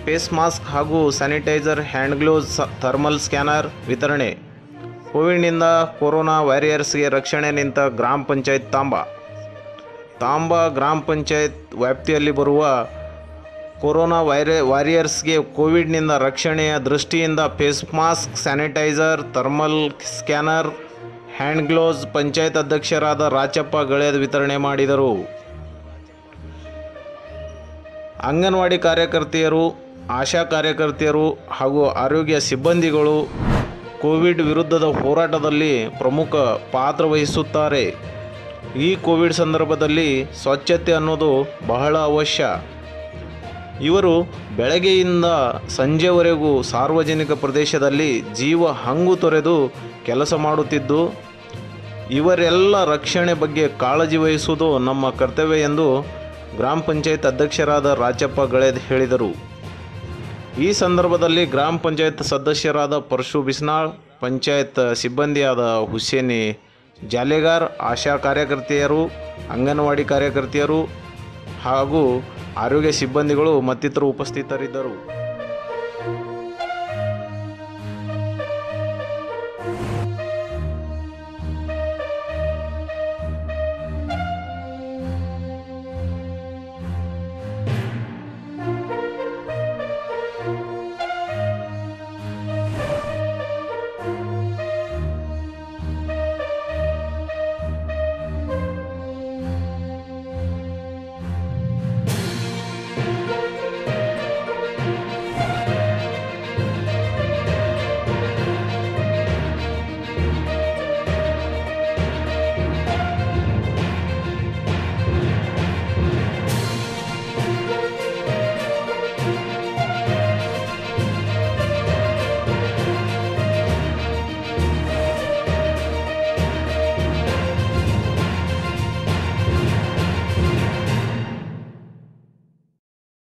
face mask ಹಾಗೂ sanitiser hand gloves thermal scanner ವಿತರಣೆ ಕೋವಿಡ್ನಿಂದ ಕೊರೋನಾ ವಾರಿಯರ್ಸ್ಗೆ ರಕ್ಷಣೆ ನಿಂತ ಗ್ರಾಮ ಪಂಚಾಯತ್ ತಾಂಬ ತಾಂಬ ಗ್ರಾಮ ಪಂಚಾಯತ್ ವ್ಯಾಪ್ತಿಯಲ್ಲಿ ಬರುವ ಕೊರೋನಾ ವೈರ ವಾರಿಯರ್ಸ್ಗೆ ಕೋವಿಡ್ನಿಂದ ರಕ್ಷಣೆಯ ದೃಷ್ಟಿಯಿಂದ face mask sanitizer thermal scanner hand gloves panchayat ಅಧ್ಯಕ್ಷರಾದ ರಾಚಪ್ಪ ಗಳೆದ ವಿತರಣೆ ಮಾಡಿದರು ಅಂಗನವಾಡಿ ಕಾರ್ಯಕರ್ತೆಯರು ಆಶಾ ಕಾರ್ಯಕರ್ತೆಯರು ಹಾಗೂ ಆರೋಗ್ಯ ಸಿಬ್ಬಂದಿಗಳು ಕೋವಿಡ್ ವಿರುದ್ಧದ ಹೋರಾಟದಲ್ಲಿ ಪ್ರಮುಖ ಪಾತ್ರ ವಹಿಸುತ್ತಾರೆ ಈ ಕೋವಿಡ್ ಸಂದರ್ಭದಲ್ಲಿ ಸ್ವಚ್ಛತೆ ಅನ್ನೋದು ಬಹಳ ಅವಶ್ಯ ಇವರು ಬೆಳಗ್ಗೆಯಿಂದ ಸಂಜೆವರೆಗೂ ಸಾರ್ವಜನಿಕ ಪ್ರದೇಶದಲ್ಲಿ ಜೀವ ಹಂಗು ತೊರೆದು ಕೆಲಸ ಮಾಡುತ್ತಿದ್ದು ಇವರೆಲ್ಲ ರಕ್ಷಣೆ ಬಗ್ಗೆ ಕಾಳಜಿ ವಹಿಸುವುದು ನಮ್ಮ ಕರ್ತವ್ಯ ಎಂದು ಗ್ರಾಮ ಪಂಚಾಯತ್ ಅಧ್ಯಕ್ಷರಾದ ರಾಚಪ್ಪ ಗಳೆದ್ ಹೇಳಿದರು ಈ ಸಂದರ್ಭದಲ್ಲಿ ಗ್ರಾಮ ಪಂಚಾಯತ್ ಸದಸ್ಯರಾದ ಪರಶು ಬಿಸ್ನಾಳ್ ಪಂಚಾಯತ್ ಸಿಬ್ಬಂದಿಯಾದ ಹುಸೇನಿ ಜಾಲೆಗಾರ್ ಆಶಾ ಕಾರ್ಯಕರ್ತೆಯರು ಅಂಗನವಾಡಿ ಕಾರ್ಯಕರ್ತೆಯರು ಹಾಗೂ ಆರೋಗ್ಯ ಸಿಬ್ಬಂದಿಗಳು ಮತ್ತಿತರರು ಉಪಸ್ಥಿತರಿದ್ದರು